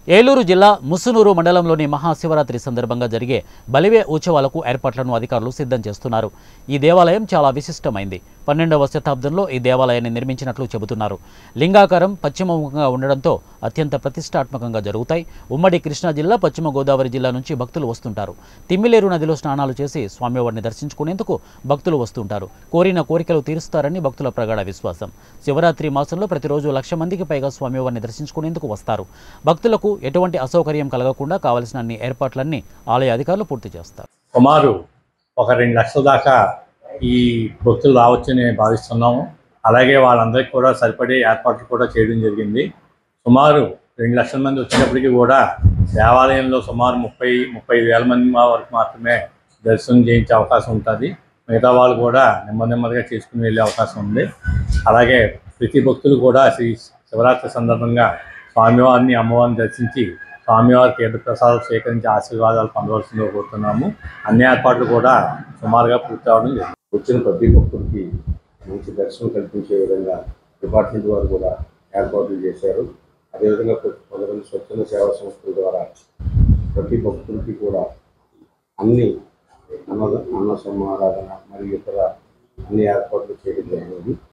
ఏలూరు జిల్లా ముసునూరు మండలంలోని మహాశివరాత్రి సందర్భంగా జరిగే బలివే ఉత్సవాలకు ఏర్పాట్లను అధికారులు సిద్ధం చేస్తున్నారు ఈ దేవాలయం చాలా విశిష్టమైంది పన్నెండవ శతాబ్దంలో ఈ దేవాలయాన్ని నిర్మించినట్లు చెబుతున్నారు లింగాకారం పశ్చిమముఖంగా ఉండడంతో అత్యంత ప్రతిష్టాత్మకంగా జరుగుతాయి ఉమ్మడి కృష్ణా జిల్లా పశ్చిమ గోదావరి జిల్లా నుంచి భక్తులు వస్తుంటారు తిమ్మిలేరు నదిలో స్నానాలు చేసి స్వామివారిని దర్శించుకునేందుకు భక్తులు వస్తుంటారు కోరిన కోరికలు తీరుస్తారని భక్తుల ప్రగాఢ విశ్వాసం శివరాత్రి మాసంలో ప్రతిరోజు లక్ష మందికి పైగా స్వామివారిని దర్శించుకునేందుకు వస్తారు భక్తులకు ఎటువంటి అసౌకర్యం కలగకుండా కావలసిన అన్ని ఏర్పాట్లన్నీ ఆలయ అధికారులు పూర్తి చేస్తారు సుమారు ఒక రెండు లక్షల దాకా ఈ భక్తులు రావచ్చని భావిస్తున్నాము అలాగే వాళ్ళందరికీ కూడా సరిపడే ఏర్పాట్లు కూడా చేయడం జరిగింది సుమారు రెండు లక్షల మంది వచ్చేటప్పటికి కూడా దేవాలయంలో సుమారు ముప్పై ముప్పై వేల మంది మా వరకు మాత్రమే దర్శనం చేయించే అవకాశం ఉంటుంది మిగతా వాళ్ళు కూడా నెమ్మది నెమ్మదిగా చేసుకుని వెళ్ళే అవకాశం ఉంది అలాగే ప్రతి భక్తులు కూడా శ్రీ శివరాత్రి సందర్భంగా స్వామివారిని అమ్మవారిని దర్శించి స్వామివారి తీర్థప్రసాదాలు స్వీకరించి ఆశీర్వాదాలు పొందవలసిందిగా కోరుతున్నాము అన్ని ఏర్పాట్లు కూడా సుమారుగా పూర్తి అవడం జరిగింది వచ్చిన ప్రతి భక్తుడికి మంచి దర్శనం కల్పించే విధంగా డిపార్ట్మెంట్ వారు కూడా ఏర్పాట్లు చేశారు అదేవిధంగా కొ- కొంతమంది స్వచ్ఛంద సేవా సంస్థల ద్వారా ప్రతి భక్తుడికి కూడా అన్ని అన్న అన్న సమారాధన మరియు ఇతర అన్ని ఏర్పాట్లు చేయడం జరిగింది